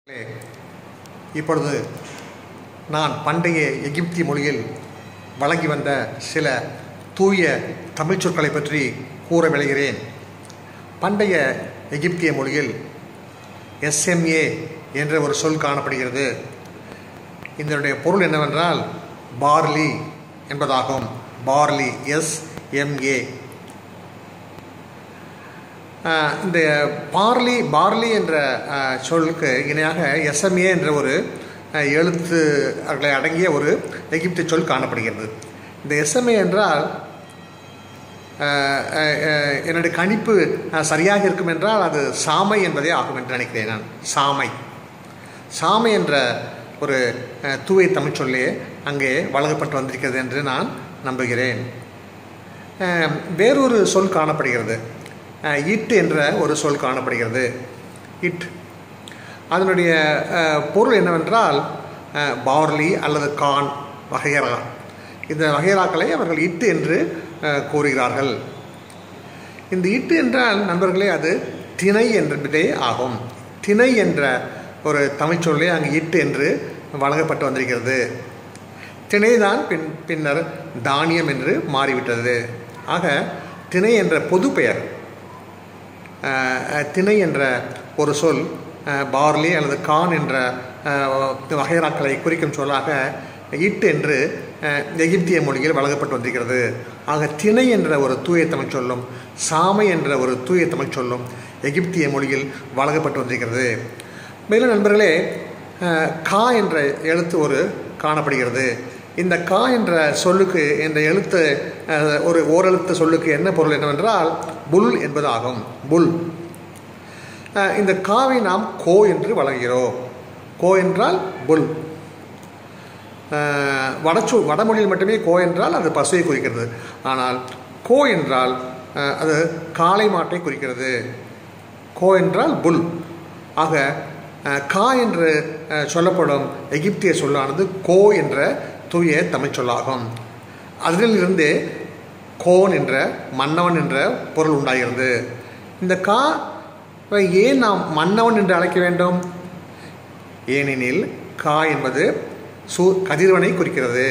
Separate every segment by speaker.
Speaker 1: இப்பொழுது நான் பண்டைய எகிப்திய மொழியில் வழங்கி வந்த சில தூய தமிழ் சொற்களை பற்றி கூற விளைகிறேன் பண்டைய எகிப்திய மொழியில் எஸ்எம்ஏ என்ற ஒரு சொல் காணப்படுகிறது இதனுடைய பொருள் என்னவென்றால் பார்லி என்பதாகும் பார்லி எஸ்எம்ஏ ஆஹ் இந்த பார்லி பார்லி என்ற ஆஹ், சொல்லுக்கு இணையாக எஸ்எம்ஏ என்ற ஒரு ஆஹ், எழுத்துக்களை அடங்கிய ஒரு எகிப்திய சொல் காணப்படுகிறது இந்த எஸ்எம்ஏ என்றால் ஆஹ், ஆஹ், ஆஹ், என்னுடைய கணிப்பு ஆஹ், சரியாக இருக்கும் என்றால் அது சாமை என்பதே ஆகும் என்று நினைக்கிறேன் நான் சாமை சாமை என்ற ஒரு ஆஹ், தூய தமிழ் சொல்லே அங்கே வழங்கப்பட்டு வந்திருக்கிறது என்று நான் நம்புகிறேன் ஆஹ், வேறொரு சொல் காணப்படுகிறது அஹ், இட் என்ற ஒரு சொல் காணப்படுகிறது இட் அதனுடைய அஹ், பொருள் என்னவென்றால் அஹ், பார்லி அல்லது கான் வகைரா இந்த வகைராக்களை அவர்கள் இட்டு என்று அஹ், கூறுகிறார்கள் இந்த இட்டு என்றால் நண்பர்களே அது திணை என்பதே ஆகும் திணை என்ற ஒரு தமிழ் சொல்லே அங்கு இட்டு என்று வழங்கப்பட்டு வந்திருக்கிறது திணைதான் பின் பின்னர் தானியம் என்று மாறிவிட்டது ஆக திணை என்ற பொது பெயர் அஹ், அஹ், திணை என்ற ஒரு சொல் அஹ், பார்லி அல்லது கான் என்ற அஹ், வகைராக்களை குறிக்கும் சொல்லாக இட் என்று அஹ், எகிப்திய மொழியில் வழங்கப்பட்டு வந்திருக்கிறது ஆக திணை என்ற ஒரு தூய தமிழ் சொல்லும் சாமை என்ற ஒரு தூய தமிழ் சொல்லும் எகிப்திய மொழியில் வழங்கப்பட்டு வந்திருக்கிறது மேலும் நண்பர்களே அஹ், கா என்ற எழுத்து ஒரு காணப்படுகிறது இந்த கா என்ற சொல்லுக்கு இந்த எழுத்து அஹ், ஒரு ஓரெழுத்து சொல்லுக்கு என்ன பொருள் என்னவென்றால் புல் என்பதாகும் புல் அஹ், இந்த காவை நாம் கோ என்று வழங்குகிறோம் கோ என்றால் புல் அஹ், வடச்சு வடமொழியில் மட்டுமே கோ என்றால் அது பசுவை குறிக்கிறது ஆனால் கோ என்றால் அஹ், அது காளை மாட்டை குறிக்கிறது கோ என்றால் புல் ஆக அஹ், கா என்று அஹ், சொல்லப்படும் எகிப்திய சொல்லானது கோ என்ற தூய தமிழ் சொல்லாகும் அதிலிருந்து கோன் என்ற மன்னவன் என்ற பொருள் உண்டாகிறது இந்த கா ஏன் நாம் மன்னவன் என்று அழைக்க வேண்டும் ஏனெனில் கா என்பது சூ கதிர்வனை குறிக்கிறது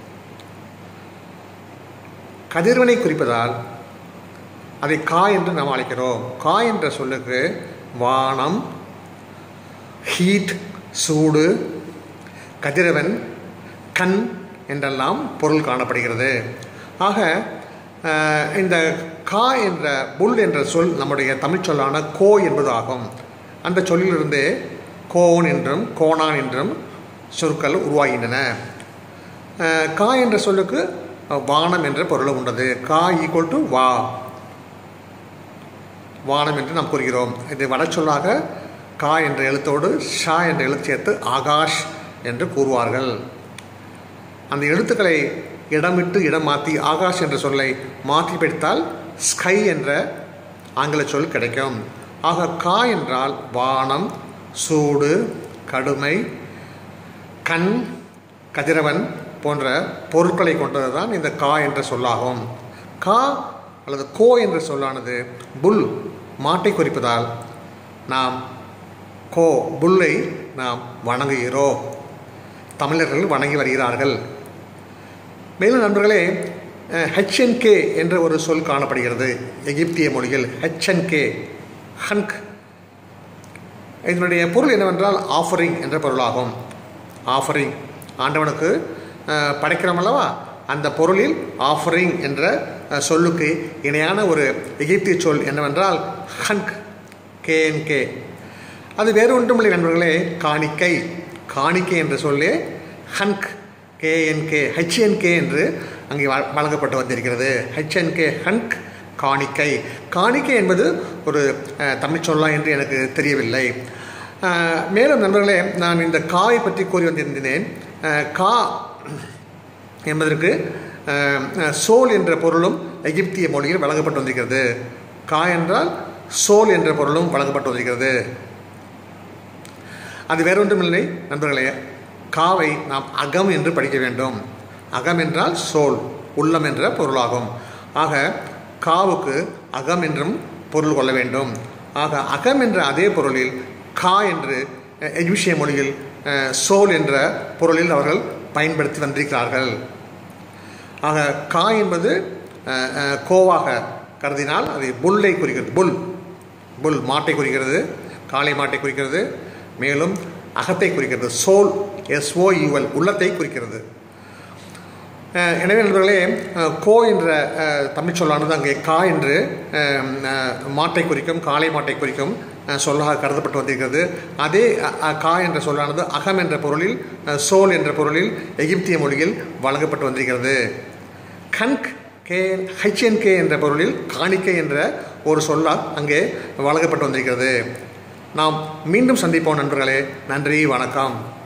Speaker 1: கதிர்வனை குறிப்பதால் அதை கா என்று நாம் அழைக்கிறோம் கா என்ற சொல்லுக்கு வானம் ஹீட் சூடு கதிரவன் கண் என்றெல்லாம் பொருள் காணப்படுகிறது ஆக அஹ், இந்த கா என்ற புல் என்ற சொல் நம்முடைய தமிழ் சொல்லான கோ என்பதாகும் அந்த சொல்லிலிருந்து கோன் என்றும் கோணான் என்றும் சொற்கள் உருவாகின்றன அஹ், கா என்ற சொல்லுக்கு அஹ், வானம் என்ற பொருளும் உண்டது கா ஈக்குவல் டு வா வானம் என்று நாம் கூறுகிறோம் இது வடச்சொல்லாக கா என்ற எழுத்தோடு ஷா என்ற எழுத்து சேர்த்து ஆகாஷ் என்று கூறுவார்கள் அந்த எழுத்துக்களை இடமிட்டு இடம் மாற்றி ஆகாஷ் என்ற சொல்லை மாற்றி படித்தால் ஸ்கை என்ற ஆங்கில சொல் கிடைக்கும் ஆக கா என்றால் வானம் சூடு கடுமை கண் கதிரவன் போன்ற பொருட்களை கொண்டது தான் இந்த கா என்ற சொல்லாகும் கா அல்லது கோ என்ற சொல்லானது புல் மாட்டை குறிப்பதால் நாம் கோ புல்லை நாம் வணங்குகிறோம் தமிழர்கள் வணங்கி வருகிறார்கள் மேலும் நண்பர்களே ஹெச்என்கே என்ற ஒரு சொல் காணப்படுகிறது எகிப்திய மொழியில் ஹெச்என்கே ஹன்க் இதனுடைய பொருள் என்னவென்றால் ஆஃபரிங் என்ற பொருளாகும் ஆஃபரிங் ஆண்டவனுக்கு அஹ், படைக்கிறோம் அல்லவா அந்த பொருளில் ஆஃபரிங் என்ற அஹ், சொல்லுக்கு இணையான ஒரு எகிப்திய சொல் என்னவென்றால் ஹன்க் கேஎன்கே அது வேறு ஒன்றுமில்லை நண்பர்களே காணிக்கை காணிக்கை என்ற சொல்லே ஹன்க் கேஎன்கே ஹெச்என்கே என்று அங்கே வ- வழங்கப்பட்டு வந்திருக்கிறது ஹெச்என்கே ஹன்க் காணிக்கை காணிக்கை என்பது ஒரு அஹ், தமிழ் சொல்லா என்று எனக்கு தெரியவில்லை அஹ், மேலும் நண்பர்களே நான் இந்த காவை பற்றி கூறி வந்திருந்தேன் அஹ், கா என்பதற்கு அஹ், அஹ், சோல் என்ற பொருளும் எகிப்திய மொழியில் வழங்கப்பட்டு வந்திருக்கிறது கா என்றால் சோல் என்ற பொருளும் வழங்கப்பட்டு வந்திருக்கிறது அது வேறொன்றுமில்லை நண்பர்களே காவை நாம் அகம் என்று படிக்க வேண்டும் அகம் என்றால் சோல் உள்ளம் என்ற பொருளாகும் ஆக காவுக்கு அகம் என்றும் பொருள் கொள்ள வேண்டும் ஆக அகம் என்ற அதே பொருளில் கா என்று அஹ், எஜிப்சிய மொழியில் அஹ், சோல் என்ற பொருளில் அவர்கள் பயன்படுத்தி வந்திருக்கிறார்கள் ஆக கா என்பது அஹ், அஹ், கோவாக கருதினால் அது புல்லை குறிக்கிறது புல் புல் மாட்டை குறிக்கிறது காளை மாட்டை குறிக்கிறது மேலும் அகத்தை குறிக்கிறது சோல் எஸ்ஓஇஎல் உள்ளத்தை குறிக்கிறது அஹ், எனவே நண்பர்களே அஹ், கோ என்ற அஹ், தமிழ் சொல்லானது அங்கே கா என்று அஹ், அஹ், மாட்டை குறிக்கும் காளை மாட்டை குறிக்கும் அஹ், சொல்லாக கருதப்பட்டு வந்திருக்கிறது அதே அ- அ- கா என்ற சொல்லானது அகம் என்ற பொருளில் அஹ், சோல் என்ற பொருளில் எகிப்திய மொழியில் வழங்கப்பட்டு வந்திருக்கிறது கன்க் கே ஹெச்என்கே என்ற பொருளில் காணிக்கை என்ற ஒரு சொல்லால் அங்கே வழங்கப்பட்டு வந்திருக்கிறது நாம் மீண்டும் சந்திப்போம் நண்பர்களே நன்றி வணக்கம்